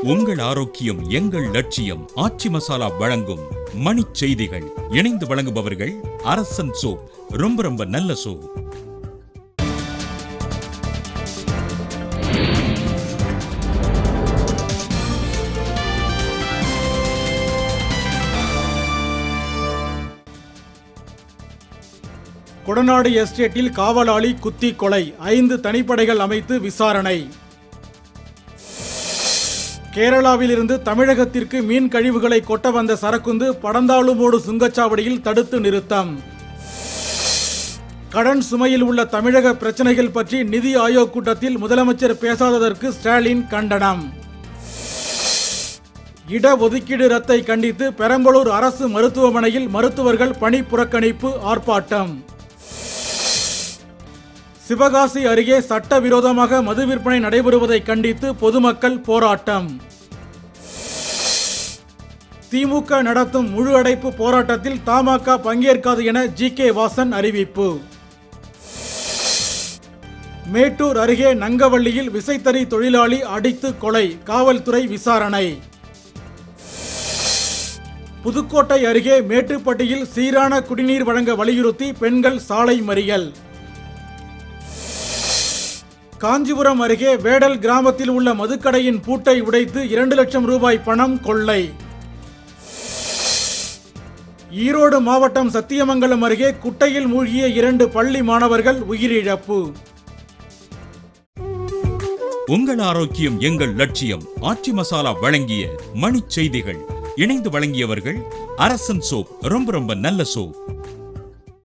உங்கள் ஆரோக்கியம் எங்கள் லட்சியம் ஆச்சி மசாலா வழங்கும் மணிச் செய்திகள் இணைந்து வழங்குபவர்கள் அரசன் சோப் ரொம்ப ரொம்ப நல்ல சோப் கொடநாடு எஸ்டேட்டில் காவலாளி குத்தி கொலை ஐந்து தனிப்படைகள் அமைத்து விசாரணை கேரளாவிலிருந்து தமிழகத்திற்கு மீன் கழிவுகளை கொட்ட வந்த சரக்குந்து படந்தாளுமோடு சுங்கச்சாவடியில் தடுத்து நிறுத்தம் கடன் சுமையில் உள்ள தமிழக பிரச்சனைகள் பற்றி நிதி ஆயோக் கூட்டத்தில் முதலமைச்சர் பேசாததற்கு ஸ்டாலின் கண்டனம் இடஒதுக்கீடு ரத்தை கண்டித்து பெரம்பலூர் அரசு மருத்துவமனையில் மருத்துவர்கள் பணி புறக்கணிப்பு ஆர்ப்பாட்டம் சிவகாசி அருகே சட்டவிரோதமாக மது விற்பனை நடைபெறுவதை கண்டித்து பொதுமக்கள் போராட்டம் திமுக நடத்தும் முழு அடைப்பு போராட்டத்தில் தமாக பங்கேற்காது என ஜி கே வாசன் அறிவிப்பு மேட்டூர் அருகே நங்கவள்ளியில் விசைத்தறி தொழிலாளி அடித்து கொலை காவல்துறை விசாரணை புதுக்கோட்டை அருகே மேட்டுப்பட்டியில் சீரான குடிநீர் வழங்க வலியுறுத்தி பெண்கள் சாலை மறியல் காஞ்சிபுரம் அருகே வேடல் கிராமத்தில் உள்ள மதுக்கடையின் பூட்டை உடைத்து இரண்டு லட்சம் ரூபாய் பணம் கொள்ளை ஈரோடு மாவட்டம் சத்தியமங்கலம் அருகே குட்டையில் மூழ்கிய இரண்டு பள்ளி மாணவர்கள் உயிரிழப்பு உங்கள் ஆரோக்கியம் எங்கள் லட்சியம் ஆச்சி மசாலா வழங்கிய மணிச் செய்திகள் இணைந்து வழங்கியவர்கள் அரசன் சோப் ரொம்ப ரொம்ப நல்ல சோப்